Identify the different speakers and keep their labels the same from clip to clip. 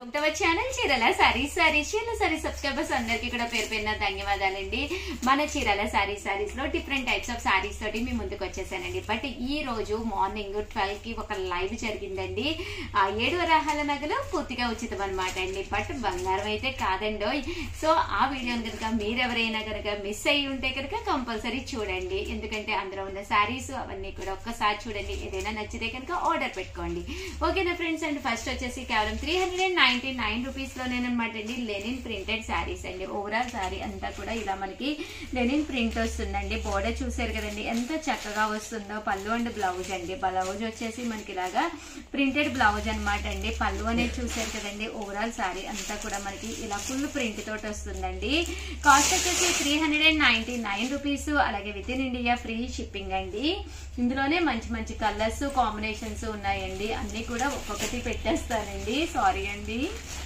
Speaker 1: తమ ఛానల్ చీరల సారీస్ సారీస్ చీరల సారీ సబ్స్క్రైబర్స్ అందరికీ కూడా పేరు పేరున ధన్యవాదాలండి మన చీరల సారీ సారీస్ లో డిఫరెంట్ టైప్స్ ఆఫ్ సారీస్ తోటి మీ ముందుకు వచ్చేసానండి బట్ ఈ రోజు మార్నింగ్ ట్వెల్వ్ కి ఒక లైవ్ జరిగిందండి ఆ ఏడు వరాహాల నగలు పూర్తిగా ఉచితం అనమాట అండి బట్ బంగారం అయితే కాదండో సో ఆ వీడియోని కనుక మీరెవరైనా కనుక మిస్ అయ్యి ఉంటే కనుక కంపల్సరీ చూడండి ఎందుకంటే అందులో ఉన్న సారీస్ అవన్నీ కూడా ఒక్కసారి చూడండి ఏదైనా నచ్చితే కనుక ఆర్డర్ పెట్టుకోండి ఓకేనా ఫ్రెండ్స్ అండ్ ఫస్ట్ వచ్చేసి కేవలం three hundred and ninety nine rupees లోనేనమాట అండి లెనిన్ ప్రింటెడ్ శారీస్ అండి ఓవరాల్ శారీ అంతా కూడా ఇలా మనకి లెనిన్ ప్రింట్ వస్తుందండి బోర్డర్ చూసారు కదండి ఎంత చక్కగా వస్తుందో పళ్ళు అండ్ బ్లౌజ్ అండి బ్లౌజ్ వచ్చేసి మనకి ఇలాగా ప్రింటెడ్ బ్లౌజ్ అనమాట అండి పళ్ళు అనేది చూసారు కదండి ఓవరాల్ శారీ అంతా కూడా మనకి ఇలా ఫుల్ ప్రింట్ తోటి వస్తుందండి కాస్ట్ వచ్చేసి three hundred and ninety nine rupees అలాగే with in India free shipping అండి ఇందులోనే మంచి మంచి కలర్స్ కాంబినేషన్స్ ఉన్నాయండి అన్ని కూడా ఒక్కొక్కటి పెట్టేస్తానండి సారీ అండి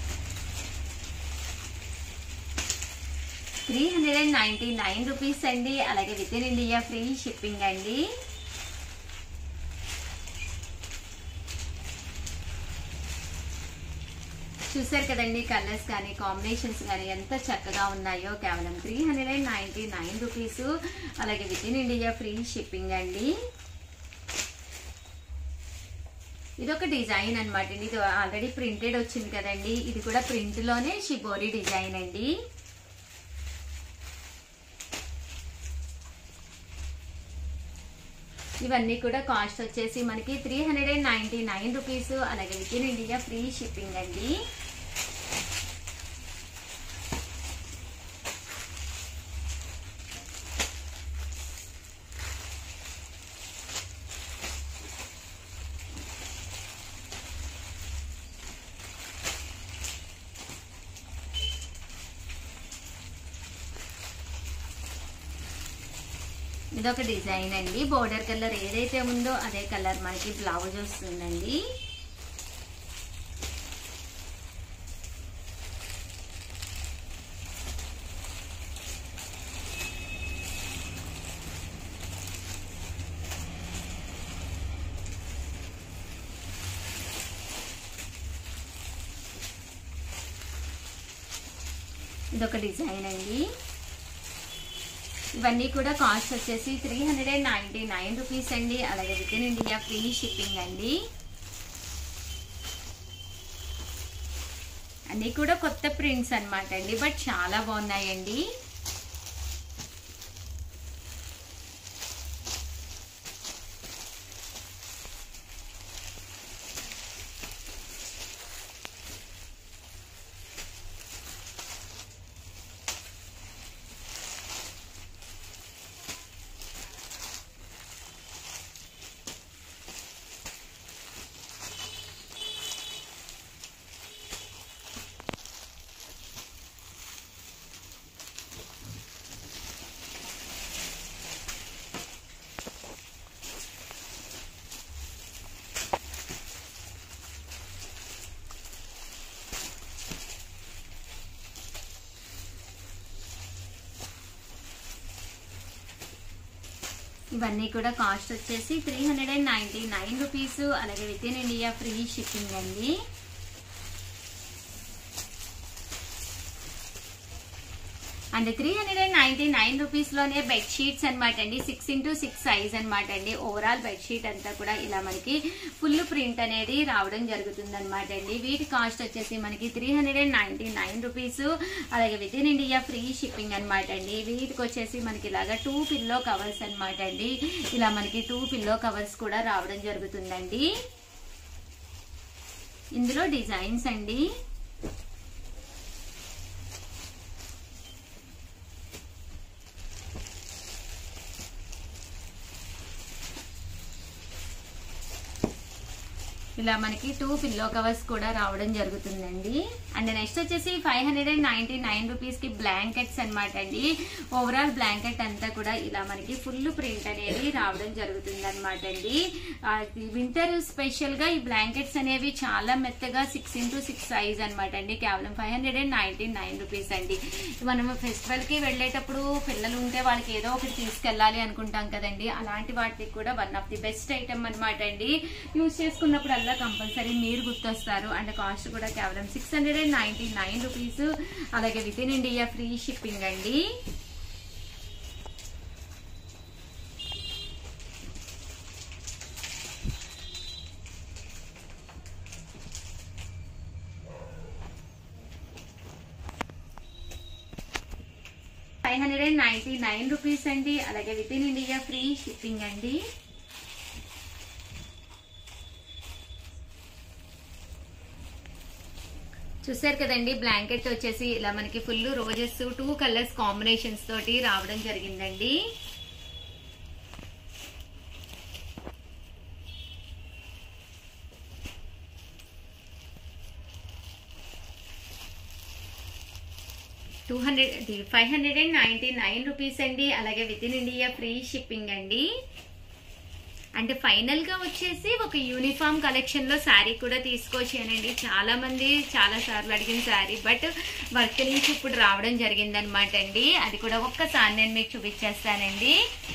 Speaker 1: three hundred and ninety nine rupees అండి అలాగే with in India free shipping అండి చూసారు కదండి కలర్స్ కానీ కాంబినేషన్స్ కానీ ఎంత చక్కగా ఉన్నాయో కేవలం three hundred and ninety nine rupees అలాగే with in India free shipping అండి ఇది ఒక డిజైన్ అనమాట అండి ఇది ఆల్రెడీ ప్రింటెడ్ వచ్చింది కదండి ఇది కూడా ప్రింట్ లోనే షిబోరి డిజైన్ అండి ఇవన్నీ కూడా కాస్ట్ వచ్చేసి మనకి three hundred and ninety nine rupees అలాగే with in India free shipping అండి ఇదొక డిజైన్ అండి బోర్డర్ కలర్ ఏదైతే ఉందో అదే కలర్ మనకి బ్లౌజ్ వస్తుందండి ఇదొక డిజైన్ అండి ఇవన్నీ కూడా కాస్ట్ వచ్చేసి three hundred and ninety nine rupees అండి అలాగే with in India free shipping అండి అన్నీ కూడా కొత్త ప్రింట్స్ అనమాట అండి బట్ చాలా బాగున్నాయండి ఇవన్నీ కూడా కాస్ట్ వచ్చేసి three hundred and ninety nine rupees అలాగే with in India free shipping అండి and three hundred and ninety nine rupees లోనే బెడ్ షీట్స్ అనమాట అండి సిక్స్ ఇంటూ సిక్స్ సైజ్ అనమాట అండి ఓవరాల్ బెడ్ షీట్ అంతా కూడా ఇలా మనకి ఫుల్ ప్రింట్ అనేది రావడం జరుగుతుంది అనమాట అండి వీటి కాస్ట్ వచ్చేసి మనకి three hundred and ninety nine rupees అలాగే with in India free shipping అనమాట అండి వీటికి వచ్చేసి మనకి ఇలాగా టూ పిల్లో కవర్స్ అనమాట అండి ఇలా మనకి టూ పిల్లో కవర్స్ కూడా రావడం జరుగుతుందండి ఇందులో డిజైన్స్ అండి ఇలా మనకి టూ పిల్లో కవర్స్ కూడా రావడం జరుగుతుందండి అండ్ నెక్స్ట్ వచ్చేసి five hundred and ninety nine rupees కి బ్లాంకెట్స్ అనమాట అండి ఓవరాల్ బ్లాంకెట్ అంతా కూడా ఇలా మనకి ఫుల్ ప్రింట్ అనేది రావడం జరుగుతుంది అనమాట అండి వింటర్ స్పెషల్ గా ఈ బ్లాంకెట్స్ అనేవి చాలా మెత్తగా సిక్స్ ఇంటూ సిక్స్ సైజ్ అనమాట అండి కేవలం five hundred and ninety nine rupees అండి మనం ఫెస్టివల్ కి వెళ్ళేటప్పుడు పిల్లలు ఉంటే వాళ్ళకి ఏదో ఒకటి తీసుకెళ్ళాలి అనుకుంటాం కదండి అలాంటి వాటికి కూడా one of the best item అనమాట అండి యూజ్ చేసుకున్నప్పుడల్లా లో కంపల్సరీ మీరు గుర్తొస్తారు అండ్ కాస్ట్ కూడా కేవలం six hundred and ninety nine rupees అలాగే with in India free shipping అండి five hundred and ninety nine rupees అండి అలాగే with in India free shipping అండి చూసారు కదండి బ్లాంకెట్ వచ్చేసి ఇలా మనకి full roses two colours combinations తోటి రావడం జరిగిందండి two hundred five hundred and ninety nine rupees అండి అలాగే with in India free shipping అండి అంటే ఫైనల్ గా వచ్చేసి ఒక యూనిఫామ్ కలెక్షన్ లో శారీ కూడా తీసుకొచ్చానండి చాలా మంది చాలా సార్లు అడిగిన శారీ బట్ వర్క్ నుంచి ఇప్పుడు రావడం జరిగిందనమాట అండి అది కూడా ఒక్కసారి నేను మీకు చూపించేస్తానండి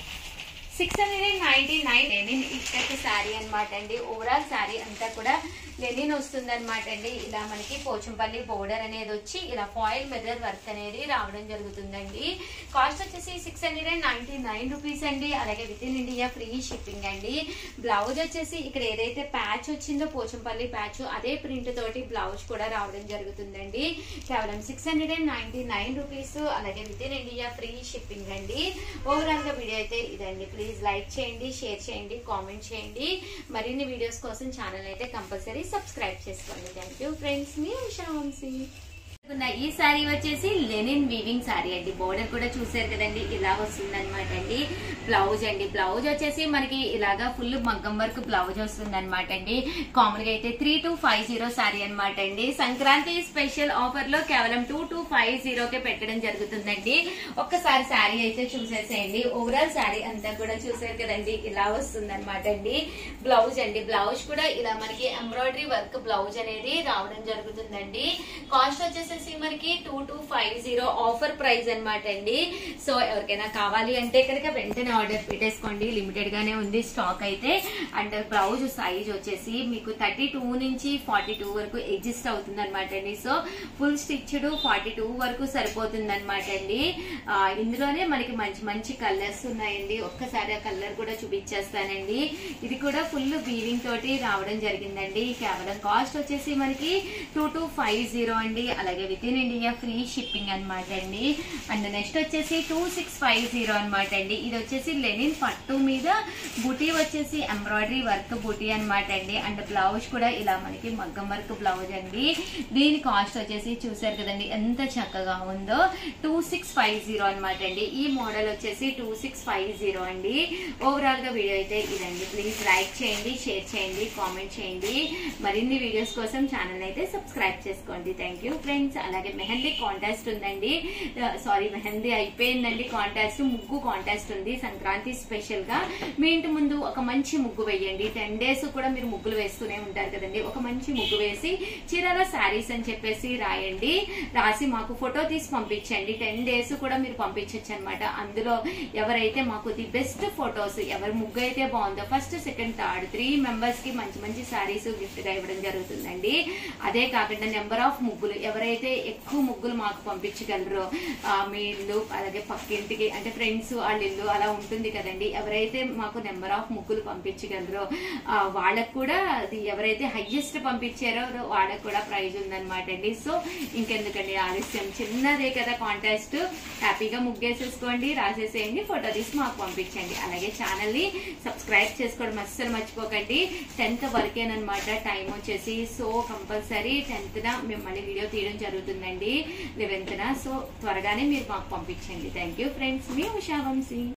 Speaker 1: six hundred and ninety nine linen ఇక్కడికి శారీ అనమాట అండి ఓవరాల్ శారీ అంతా కూడా లెనిన్ వస్తుంది అనమాట అండి ఇలా మనకి పోచంపల్లి బోర్డర్ అనేది వచ్చి ఇలా ఫాయిల్ మిర్రర్ వర్క్ అనేది రావడం జరుగుతుందండి కాస్ట్ వచ్చేసి six hundred and ninety nine rupees అండి అలాగే with in India free shipping అండి బ్లౌజ్ వచ్చేసి ఇక్కడ ఏదైతే ప్యాచ్ వచ్చిందో పోచంపల్లి ప్యాచ్ అదే ప్రింట్ తోటి బ్లౌజ్ కూడా రావడం జరుగుతుందండి కేవలం six hundred and ninety nine rupees అలాగే with in India free shipping అండి ఓవరాల్ గా వీడియో అయితే ఇదండి ప్లీజ్ లైక్ చేయండి షేర్ చేయండి కామెంట్ చేయండి మరిన్ని వీడియోస్ కోసం ఛానల్ అయితే కంపల్సరీ సబ్స్క్రైబ్ చేసుకోండి థ్యాంక్ యూ ఫ్రెండ్స్ మీ ఉషా వంశీ ఉన్న ఈ సారీ వచ్చేసి లెనిన్ వీవింగ్ సారీ అండి బోర్డర్ కూడా చూసారు కదండి ఇలా వస్తుంది అనమాట అండి బ్లౌజ్ అండి బ్లౌజ్ వచ్చేసి మనకి ఇలాగా ఫుల్ మగ్గం వర్క్ బ్లౌజ్ వస్తుంది అనమాట అండి కామన్ గా అయితే three two five zero sari అనమాట అండి సంక్రాంతి స్పెషల్ ఆఫర్ లో కేవలం టూ టూ ఫైవ్ జీరోకే పెట్టడం జరుగుతుందండి ఒక్కసారి శారీ అయితే చూసేసేయండి ఓవరాల్ శారీ అంతా కూడా చూసారు కదండి ఇలా వస్తుంది అనమాట అండి బ్లౌజ్ అండి బ్లౌజ్ కూడా ఇలా మనకి ఎంబ్రాయిడరీ వర్క్ బ్లౌజ్ అనేది రావడం జరుగుతుందండి కాస్ట్ వచ్చేసి మనకి two two five zero offer price అనమాట అండి సో ఎవరికైనా కావాలి అంటే కనుక వెంటనే ఆర్డర్ పెట్టేసుకోండి లిమిటెడ్ గానే ఉంది స్టాక్ అయితే అండ్ బ్లౌజ్ సైజ్ వచ్చేసి మీకు థర్టీ టూ నుంచి ఫార్టీ టూ వరకు ఎగ్జిస్ట్ అవుతుంది అనమాట అండి so full stitched forty two వరకు సరిపోతుంది అనమాట అండి ఆ, ఇందులోనే మనకి మంచి మంచి కలర్స్ ఉన్నాయండి ఒక్కసారి ఆ కలర్ కూడా చూపించేస్తానండి ఇది కూడా ఫుల్ వీవింగ్ తోటి రావడం జరిగిందండి కేవలం కాస్ట్ వచ్చేసి మనకి టూ టూ ఫైవ్ జీరో అండి అలాగే with in India free shipping అనమాట అండి అండ్ నెక్స్ట్ వచ్చేసి టూ సిక్స్ ఫైవ్ జీరో అనమాట అండి ఇది వచ్చేసి లెనిన్ పట్టు మీద బుటీ వచ్చేసి ఎంబ్రాయిడరీ వర్క్ బుటీ అనమాట అండి అండ్ బ్లౌజ్ కూడా ఇలా మనకి మగ్గం వర్క్ బ్లౌజ్ అండి దీని కాస్ట్ వచ్చేసి చూసారు కదండి ఎంత చక్కగా ఉందో టూ సిక్స్ ఫైవ్ జీరో అనమాట అండి ఈ మోడల్ వచ్చేసి టూ సిక్స్ ఫైవ్ జీరో అండి ఓవరాల్ గా వీడియో అయితే ఇదండి ప్లీజ్ లైక్ చేయండి షేర్ చేయండి కామెంట్ చేయండి మరిన్ని వీడియోస్ కోసం ఛానల్ అయితే సబ్స్క్రైబ్ చేసుకోండి థ్యాంక్ యూ ఫ్రెండ్స్ అలాగే మెహందీ కాంటాస్ట్ ఉందండి సారీ మెహందీ అయిపోయిందండి కాంటాస్ట్ ముగ్గు కాంటాస్ట్ ఉంది సంక్రాంతి స్పెషల్ గా మీ ఇంటి ముందు ఒక మంచి ముగ్గు వేయండి టెన్ డేస్ కూడా మీరు ముగ్గులు వేస్తూనే ఉంటారు కదండి ఒక మంచి ముగ్గు వేసి చీరాల శారీస్ అని చెప్పేసి రాయండి రాసి మాకు ఫోటో తీసి పంపించండి టెన్ డేస్ కూడా మీరు పంపించవచ్చు అనమాట అందులో ఎవరైతే మాకు ది బెస్ట్ ఫొటోస్ ఎవరి ముగ్గు అయితే బాగుందో first second third three members కి మంచి మంచి శారీస్ గిఫ్ట్ గా ఇవ్వడం జరుగుతుందండి అదే కాకుండా నెంబర్ ఆఫ్ ముగ్గులు ఎవరైతే ఎక్కువ ముగ్గులు మాకు పంపించగలరో ఆ, మీ ఇల్లు అలాగే పక్కింటికి అంటే ఫ్రెండ్స్ వాళ్ళ ఇల్లు అలా ఉంటుంది కదండి ఎవరైతే మాకు నెంబర్ ఆఫ్ ముగ్గులు పంపించగలరో ఆ, వాళ్ళకు కూడా అది ఎవరైతే హైయెస్ట్ పంపించారో వాళ్ళకు కూడా ప్రైజ్ ఉందన్నమాట అండి సో ఇంకెందుకండి ఆలస్యం చిన్నదే కదా కాంటాస్ట్ హ్యాపీగా ముగ్గేసేసుకోండి రాసేసేయండి ఫోటో తీసి మాకు పంపించండి అలాగే ఛానల్ ని సబ్స్క్రైబ్ చేసుకోవడం అస్సలు మర్చిపోకండి టెన్త్ వరకేనమాట టైం వచ్చేసి సో కంపల్సరీ టెన్త్ న మేము మళ్ళీ వీడియో తీయడం జరుగుతుందండి లెవెన్త్ న సో త్వరగానే మీరు మాకు పంపించండి థ్యాంక్ యూ ఫ్రెండ్స్ మీ ఉషా వంశీ